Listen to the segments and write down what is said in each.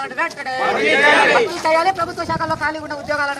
ఉద్యోగాలను వెంటనే భర్తీ చేయాలి ప్రభుత్వ శాఖల్లో ఖాళీ ఉన్న ఉద్యోగాలను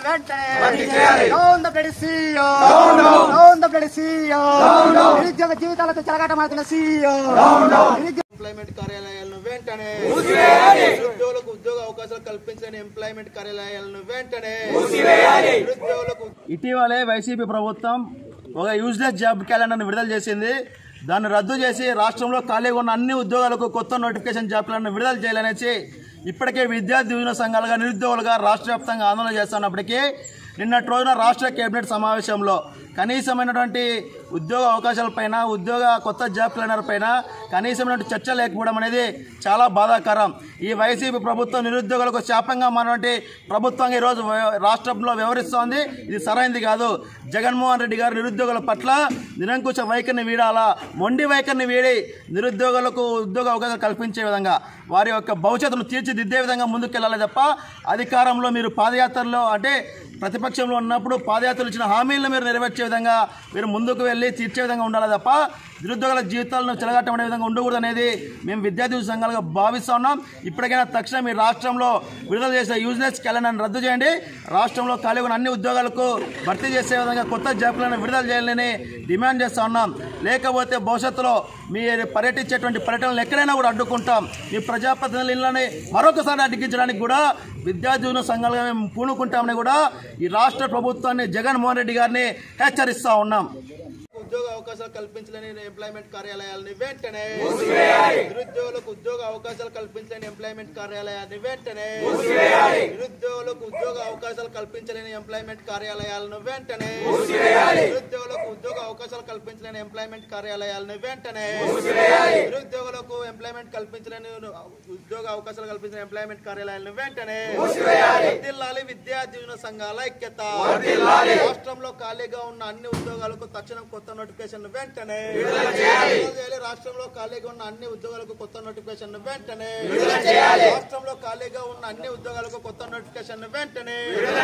వెంటనే డౌన్ ద బ్లడ్ సీఓ డౌన్ ద బ్లడ్ సీఓ నిరుద్యోగ జీవితాలతో చెలగాటమాడుతున్న సీఓ ఎంప్లాయ్మెంట్ కార్యాలయాలను వెంటనే నిరుద్యోగులకు ఉద్యోగ అవకాశాలు కల్పించని ఎంప్లాయ్మెంట్ కార్యాలయాలను వెంటనే నిరుద్యోగులకు ఇటీవలే వైసీపీ ప్రభుత్వం ఒక యూజ్లెస్ జాబ్ క్యాలెండర్ను విడుదల చేసింది దాన్ని రద్దు చేసి రాష్ట్రంలో ఖాళీగా ఉన్న అన్ని ఉద్యోగాలకు కొత్త నోటిఫికేషన్ జాబ్ క్యాలెండర్ విడుదల చేయాలనేసి ఇప్పటికే విద్యార్థి యూనియన సంఘాలుగా నిరుద్యోగులుగా రాష్ట్ర వ్యాప్తంగా ఆందోళన చేస్తున్నప్పటికీ నిన్నటి రోజున రాష్ట్ర కేబినెట్ సమావేశంలో కనీసమైనటువంటి ఉద్యోగ అవకాశాలపైన ఉద్యోగ కొత్త జాబ్ క్యాలెండర్ పైన కనీసమైనటువంటి చర్చ లేకపోవడం అనేది చాలా బాధాకరం ఈ వైసీపీ ప్రభుత్వం నిరుద్యోగులకు శాపంగా మారినటువంటి ప్రభుత్వంగా ఈరోజు వ్య- రాష్ట్రంలో వ్యవహరిస్తోంది ఇది సరైనది కాదు జగన్మోహన్ రెడ్డి గారు నిరుద్యోగుల పట్ల నిరంకుశ వైఖరిని వీడాలా మొండి వైఖరిని వీడి నిరుద్యోగులకు ఉద్యోగ అవకాశాలు కల్పించే విధంగా వారి యొక్క భవిష్యత్తును తీర్చిదిద్దే విధంగా ముందుకెళ్లాలి తప్ప అధికారంలో మీరు పాదయాత్రలో అంటే ప్రతిపక్షంలో ఉన్నప్పుడు పాదయాత్రలు ఇచ్చిన హామీలను మీరు నెరవేర్చే విధంగా మీరు ముందుకు వెళ్ళి తీర్చే విధంగా ఉండాలి తప్ప నిరుద్యోగుల జీవితాలను చెలగట్టమనే విధంగా ఉండకూడదు అనేది మేము విద్యార్థి సంఘాలుగా భావిస్తా ఉన్నాం ఇప్పటికైనా తక్షణం మీ రాష్ట్రంలో విడుదల చేసే యూజ్లెస్ క్యాలెండర్ని రద్దు చేయండి రాష్ట్రంలో ఖాళీ ఉన్న అన్ని ఉద్యోగాలకు భర్తీ చేసే విధంగా కొత్త జాబ్లను విడుదల చేయాలని డిమాండ్ చేస్తా ఉన్నాం లేకపోతే భవిష్యత్తులో మీరు పర్యటించేటువంటి పర్యటనలు ఎక్కడైనా కూడా అడ్డుకుంటాం మీ ప్రజాప్రతినిధులని మరొకసారి అడ్డగించడానికి కూడా విద్యార్థి యూనియన్ సంఘాలుగా మేము పూనుకుంటామని కూడా ఈ రాష్ట్ర ప్రభుత్వాన్ని జగన్మోహన్ రెడ్డి గారిని హెచ్చరిస్తా ఉన్నాం ఉద్యోగ అవకాశాలు కల్పించలేని ఎంప్లాయ్మెంట్ కార్యాలయాలని వెంటనే నిరుద్యోగులకు ఉద్యోగ అవకాశాలు కల్పించలేని ఎంప్లాయ్మెంట్ కార్యాలయాన్ని వెంటనే నిరుద్యోగులకు ఉద్యోగ అవకాశాలు కల్పించలేని ఎంప్లాయ్మెంట్ కార్యాలయాలను వెంటనే నిరుద్యోగులకు ఉద్యోగ అవకాశాలు కల్పించలేని ఎంప్లాయ్మెంట్ కార్యాలయాలను వెంటనే నిరుద్యోగులకు ఎంప్లాయ్మెంట్ కల్పించలేని ఉద్యోగ అవకాశాలు కల్పించిన ఎంప్లాయ్మెంట్ కార్యాలయాలను వెంటనే వర్ధిల్లాలి విద్యార్థి యూనియన్ సంఘాల ఐక్యత రాష్ట్రంలో ఖాళీగా ఉన్న అన్ని ఉద్యోగాలకు తక్షణం కొత్త నోటిఫికేషన్ వెంటనే విడుదల చేయాలి రాష్ట్రంలో ఖాళీగా ఉన్న అన్ని ఉద్యోగాలకు కొత్త నోటిఫికేషన్ వెంటనే రాష్ట్రంలో ఖాళీగా ఉన్న అన్ని ఉద్యోగాలకు కొత్త నోటిఫికేషన్ వెంటనే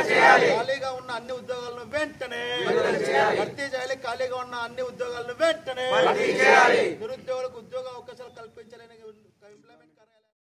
ఖాళీగా ఉన్న అన్ని ఉద్యోగాలను వెంటనే భర్తీ చేయాలి ఖాళీగా ఉన్న అన్ని ఉద్యోగాలను వెంటనే నిరుద్యోగులకు ఉద్యోగ అవకాశాలు